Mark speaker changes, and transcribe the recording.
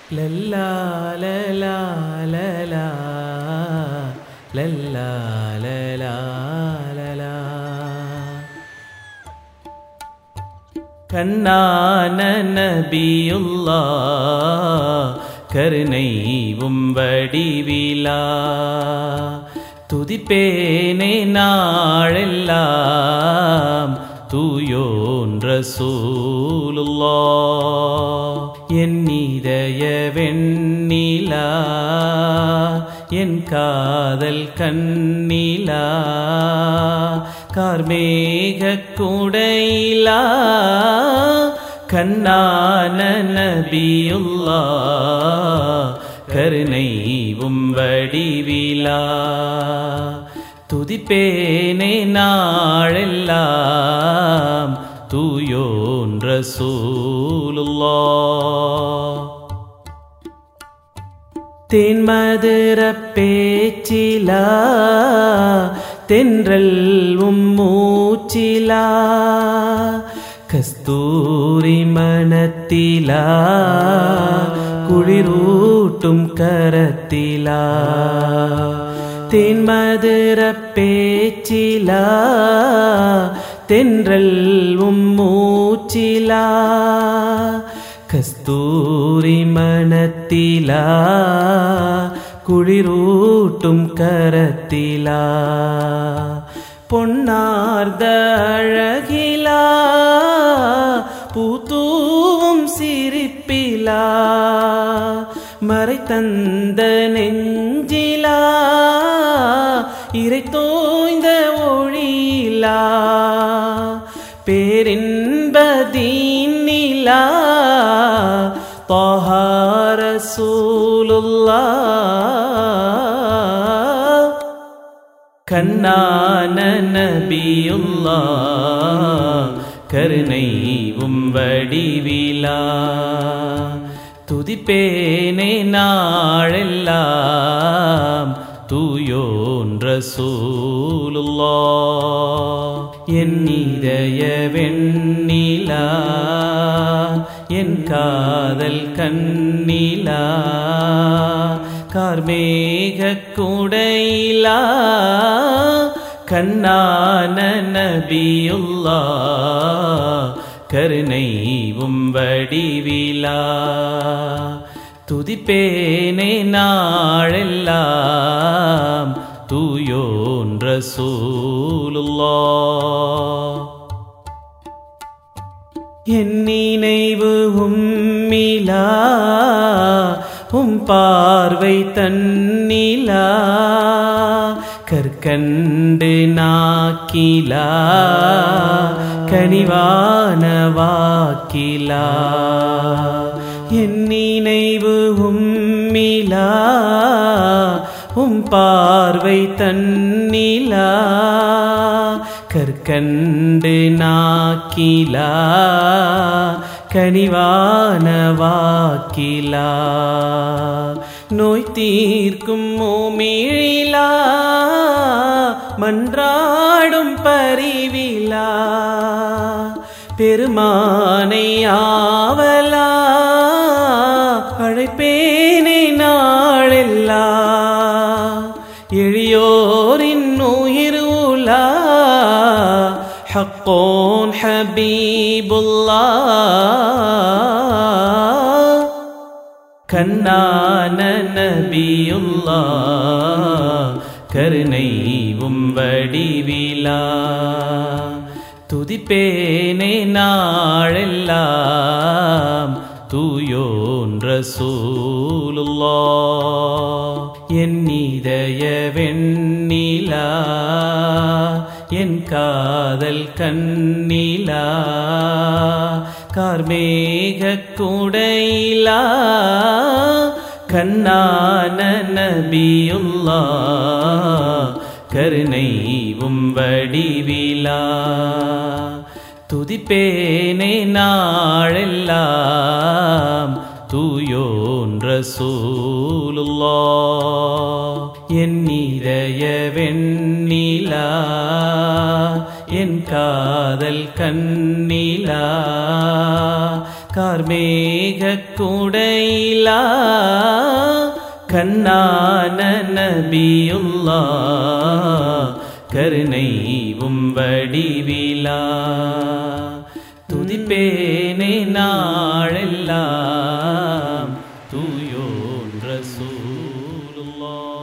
Speaker 1: லல்லா லலா லலா லல்லா லலா லலா கண்ணான நபியுல்லா கருணை உம்படிவிலா துதிப்பேனே நாளெல்லாம் தூயோன் ரசூலுல்லா என் இதய வெண்ணிலா என் காதல் கண்ணிலா கார்மேக குடையிலா கண்ணான நபியுல்லா கருணை உம்படிவிலா துதிப்பேனே நாளெல்லாம் தூயோன் ரசூலுல்லா தென்மதுர பேச்சிலா தென்றல் உம்மூச்சிலா கஸ்தூரி மனத்திலா குளிரூட்டும் கரத்திலா தென்மதுர பேச்சிலா தென்றல் உம்மூச்சிலா கஸ்தூரி மனத்திலா குளிரூட்டும் கரத்திலா பொன்னார்ந்த அழகிலா பூத்தூவும் சிரிப்பிலா மறைத்தந்த நெஞ்சிலா இறை தோய்ந்த ஒழிலா பேரின்பதீனிலா طهار رسول الله கண்ணான நபியுல்லா கருணை உம்படிவிலா துதிப்பேனே நாளெல்லாம் தூயோன் ரசூலுல்லா என் இதய வெண்ணிலா என் காதல் கண்ணிலா கார்மேக குடையிலா கண்ணான நபியுல்லா கருணை உம்படிவிலா துதிப்பேனே நாளெல்லாம் தூயோன் ரசூலுல்லா என் நினைவு உம்மிலா உம் பார்வை தன்னிலா கற்கண்டு நாக்கிலா கனிவான வாக்கிலா என் நினைவு உம்மிலா உம் பார்வை தன்னிலா கற்கண்டு நாக்கிலா கனிவான வாக்கிலா நோய் தீர்க்கும் மூமிழிலா மன்றாடும் பரிவிலா பெருமானை ஆவலா அழைப்பேனே நாளெல்லா எளியோரின் உயிர் உலா حق حبيب الله கண்ணான நபியுல்லா கருணை உம்படிவிலா துதிப்பேனே நாளெல்லாம் தூயோன் ரசூலுல்லா என் இதய வெண்ணிலா என் காதல் கண்ணிலா கார்மேக குடையிலா கண்ணான நபியுல்லா கருணை உம்படிவிலா துதிப்பேனே நாளெல்லாம் தூயோன் ரசூலுல்லா என் இதய வெண்ணிலா என் காதல் கண்ணிலா கார்மேக குடையிலா கண்ணான நபியுல்லா கருணைவும் வடிவிலா துதிப்பேனே நாளெல்லாம் தூயோன் ரசூலுல்லாஹ்